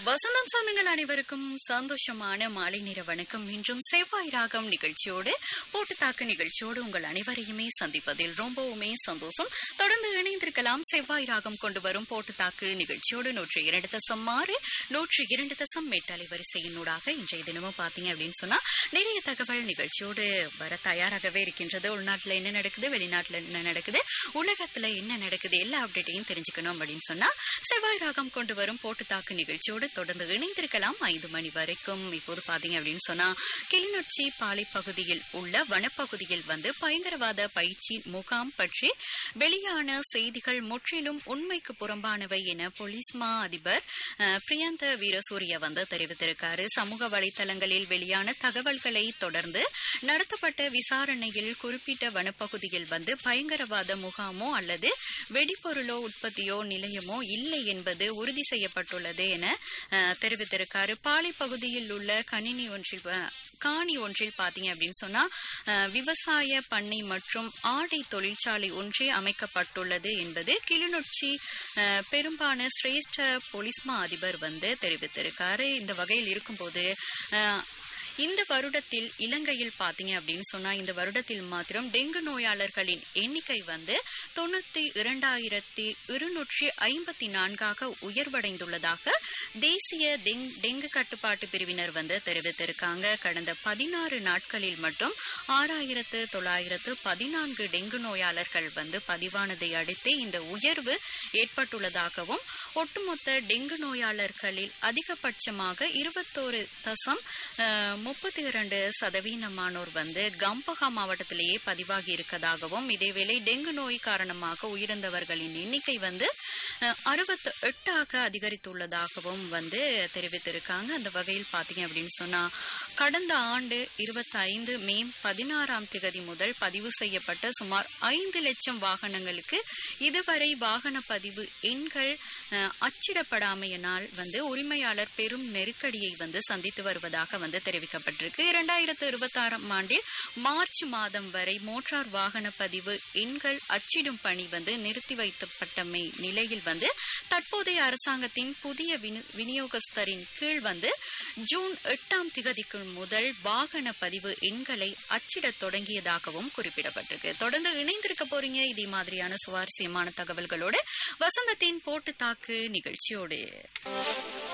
வசந்தம் சொந்தங்கள் அனைவருக்கும் சந்தோஷமான மாலை நேர வணக்கம் இன்றும் செவ்வாய் ராகம் நிகழ்ச்சியோடு போட்டுத்தாக்கு நிகழ்ச்சியோடு உங்கள் அனைவரையுமே சந்திப்பதில் ரொம்பவுமே சந்தோஷம் தொடர்ந்து இணைந்திருக்கலாம் செவ்வாய் ராகம் கொண்டு வரும் போட்டுத்தாக்கு நிகழ்ச்சியோடு நூற்றி இரண்டு தசம் ஆறு நூற்றி இரண்டு தசம் மெட்டாலை வரிசையினூடாக இன்றைய தினமும் பாத்தீங்க அப்படின்னு சொன்னா நிறைய தகவல் நிகழ்ச்சியோடு வர தயாராகவே இருக்கின்றது உள்நாட்டுல என்ன நடக்குது வெளிநாட்டுல என்ன நடக்குது உலகத்துல என்ன நடக்குது எல்லா அப்டேட்டையும் தெரிஞ்சுக்கணும் அப்படின்னு சொன்னா செவ்வாய் ராகம் கொண்டு வரும் போட்டுத்தாக்கு நிகழ்ச்சியோடு தொடர்ந்து இணைந்திருக்கலாம் ஐந்து மணி வரைக்கும் இப்போது பாத்தீங்க அப்படின்னு சொன்னா கிளிநொச்சி பாலை பகுதியில் உள்ள வனப்பகுதியில் வந்து பயங்கரவாத பயிற்சி முகாம் பற்றி வெளியான செய்திகள் முற்றிலும் உண்மைக்கு புறம்பானவை என போலீஸ் மா அதிபர் அஹ், பிரியந்த வீரசூரிய வந்து தெரிவித்திருக்காரு சமூக வலைதளங்களில் வெளியான தகவல்களை தொடர்ந்து நடத்தப்பட்ட விசாரணையில் குறிப்பிட்ட வனப்பகுதியில் வந்து பயங்கரவாத முகாமோ அல்லது வெடிபொருளோ உற்பத்தியோ நிலையமோ இல்லை என்பது உறுதி செய்யப்பட்டுள்ளது என அஹ், தெரிவித்திருக்காரு பாலை பகுதியில் உள்ள கணினி ஒன்றில் அஹ், காணி ஒன்றில் பாத்தீங்க அப்படின்னு சொன்னா அஹ், விவசாய பண்ணை மற்றும் ஆடை தொழிற்சாலை ஒன்றே அமைக்கப்பட்டுள்ளது என்பது கிளிநொச்சி அஹ், பெரும்பான சிரேஷ்ட போலீஸ்மா அதிபர் வந்து தெரிவித்திருக்காரு இந்த வகையில் இருக்கும்போது அஹ், இந்த வருடத்தில் இலங்கையில் பாத்தீங்க அப்படின்னு சொன்னா இந்த வருடத்தில் மாத்திரம் டெங்கு நோயாளர்களின் எண்ணிக்கை வந்து தொண்ணூத்தி இரண்டாயிரத்தி இருநூற்றி ஐம்பத்தி நான்காக உயர்வடைந்துள்ளதாக தேசிய டெங்- டெங்கு கட்டுப்பாட்டு பிரிவினர் வந்து தெரிவித்திருக்காங்க கடந்த பதினாறு நாட்களில் மட்டும் ஆறாயிரத்து தொள்ளாயிரத்து பதினான்கு டெங்கு நோயாளர்கள் வந்து பதிவானதை அடுத்து இந்த உயர்வு ஏற்பட்டுள்ளதாகவும் ஒட்டுமொத்த டெங்கு நோயாளர்களில் அதிகபட்சமாக இருபத்தோரு தசம் முப்பத்தி இரண்டு சதவீதமானோர் வந்து கம்பஹா மாவட்டத்திலேயே பதிவாகி இருக்கதாகவும் இதேவேளை டெங்கு நோய் காரணமாக உயிரிழந்தவர்களின் எண்ணிக்கை வந்து அறுபத்தி எட்டாக அதிகரித்துள்ளதாகவும் வந்து தெரிவித்திருக்காங்க அந்த வகையில் பாத்தீங்க அப்படின்னு சொன்னா கடந்த ஆண்டு இருபத்தி ஐந்து மே பதினாறாம் திகதி முதல் பதிவு செய்யப்பட்ட சுமார் ஐந்து லட்சம் வாகனங்களுக்கு இதுவரை வாகன பதிவு எண்கள் அஹ், அச்சிடப்படாமையினால் வந்து உரிமையாளர் பெரும் நெருக்கடியை வந்து சந்தித்து வருவதாக வந்து தெரிவிக்கப்பட்டிருக்கு இரண்டாயிரத்து இருபத்தி ஆறாம் ஆண்டில் மார்ச் மாதம் வரை மோட்டார் வாகன பதிவு எண்கள் அச்சிடும் பணி வந்து நிறுத்தி வைக்கப்பட்டமை நிலையில் வந்து தற்போதைய அரசாங்கத்தின் புதிய வினி- விநியோகஸ்தரின் கீழ் வந்து ஜூன் எட்டாம் திகதிக்கு முதல் வாகன பதிவு எண்களை அச்சிடத் தொடங்கியதாகவும் குறிப்பிடப்பட்டிருக்கு தொடர்ந்து இணைந்திருக்க போறீங்க இதே மாதிரியான சுவாரஸ்யமான தகவல்களோடு வசந்தத்தின் போட்டு தாக்கு நிகழ்ச்சியோடு